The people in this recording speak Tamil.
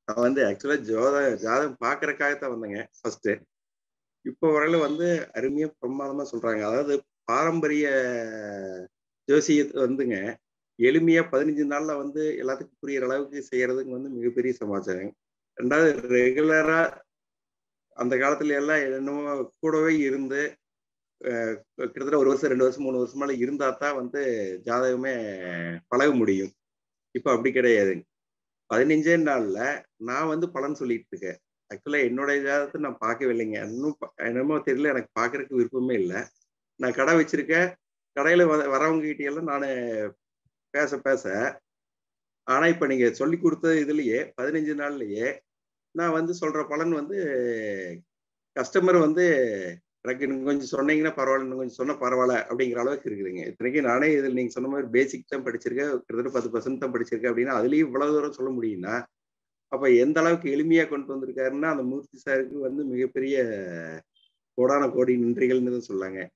நான் வந்து ஆக்சுவலா ஜோத ஜாதகம் பார்க்கறதுக்காகத்தான் வந்தேங்க ஃபர்ஸ்ட் இப்போ வரையில வந்து அருமையா பிரமாதமா சொல்றாங்க அதாவது பாரம்பரிய ஜோசியத்தை வந்துங்க எளிமையா பதினஞ்சு நாள்ல வந்து எல்லாத்துக்கும் புரியுற அளவுக்கு செய்யறதுக்கு வந்து மிகப்பெரிய சமாச்சாரம் ரெண்டாவது ரெகுலரா அந்த காலத்துல எல்லாம் என்னமோ கூடவே இருந்து அஹ், கிட்டத்தட்ட ஒரு வருஷம் ரெண்டு வருஷம் மூணு வருஷமால இருந்தா தான் வந்து ஜாதகமே பழக முடியும் இப்போ அப்படி கிடையாதுங்க பதினஞ்சே நாள்ல நான் வந்து பலன் சொல்லிட்டு இருக்கேன் ஆக்சுவலா என்னுடைய ஜாதகத்தை நான் பார்க்கவே இல்லைங்க இன்னும் ப- என்னமோ தெரியல எனக்கு பார்க்கறதுக்கு விருப்பமே இல்லை நான் கடை வச்சிருக்கேன் கடையில வ- வரவங்க கிட்ட எல்லாம் நான் பேச பேச ஆனா இப்ப நீங்க சொல்லி கொடுத்த இதுலயே பதினஞ்சு நாள்லயே நான் வந்து சொல்ற பலன் வந்து கஸ்டமர் வந்து எனக்கு இன்னும் கொஞ்சம் சொன்னீங்கன்னா பரவாயில்ல இன்னும் கொஞ்சம் சொன்னா பரவாயில்ல அப்படிங்கிற அளவுக்கு இருக்குதுங்க இத்தனைக்கும் நானே இதில் நீங்க சொன்ன மாதிரி பேசிக் தான் படிச்சிருக்கேன் கிட்டத்தட்ட பத்து பர்சன்ட் தான் படிச்சிருக்கேன் அப்படின்னா அதுலயும் இவ்வளவு தூரம் சொல்ல முடியும்னா அப்ப எந்த அளவுக்கு எளிமையா கொண்டு வந்திருக்காருன்னா அந்த மூர்த்தி சாருக்கு வந்து மிகப்பெரிய கோடான கோடி நன்றிகள்னு தான் சொல்லாங்க